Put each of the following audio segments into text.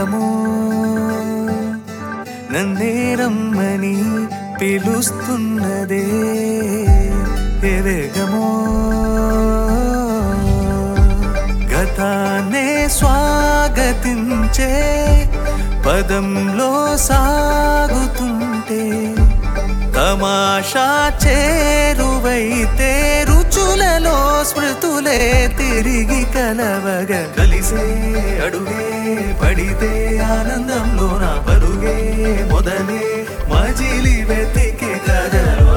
వేగము నన్నే రమ్మని పిలుస్తున్నదే ఏ వేగమో గతాన్నే స్వాగతించే పదంలో సాగుతుంటే తమాషా చేరువైతే రుచులలో స్మృతులే తిరిగి కలవగ కలిసే అడుగే పడితే ఆనందంలో నా పరుగే మొదలే మజిలి వెతికే కదలో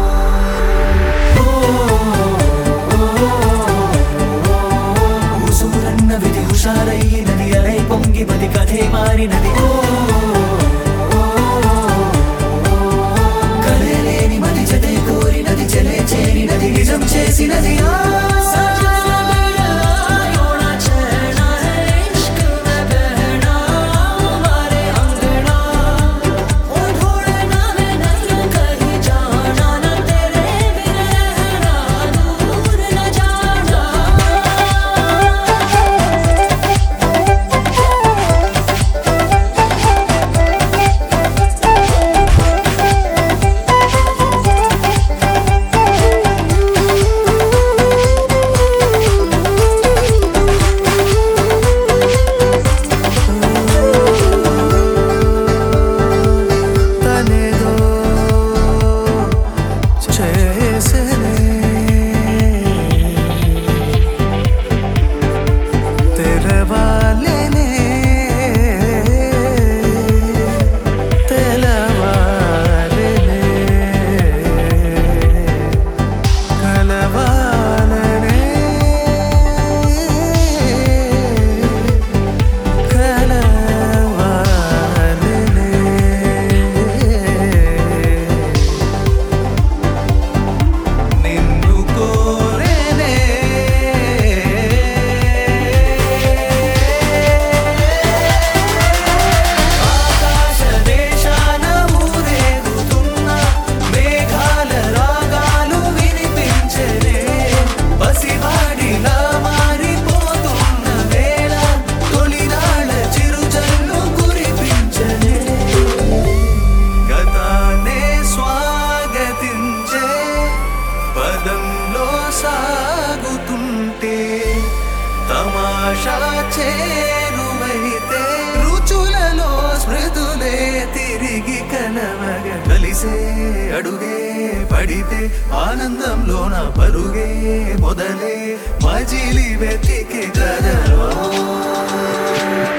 ఊసూరన్న విధి హుషారయ్యినది అలై పొంగి మది కథే మారినది ఓ కలలేని మది జతే కోరినది చెలే చేరినది నిజం చేసినది ఆ తనేదో చేసనే తెరవాలెనే తెలవాలెనే కలవాలనే కలవాలనే నిన్ను కోరేనే ఆకాశ దేశాన ఊరేగుతున్న మేఘాల రాగాలు వినిపించనే పసివాడిలా మారిపోతున్న వేళ తొలినాళ్ళ చిరుజల్లు కురిపించనే గతానే స్వాగతించే పదంలో సాగుతుంటే తమాషా చేరువైతే రుచులలో స్మృతులే తిరిగి కలవగ కలిసే అడుగే పడితే ఆనందంలో నా పరుగే మొదలే మజిలి వెతికి కదలో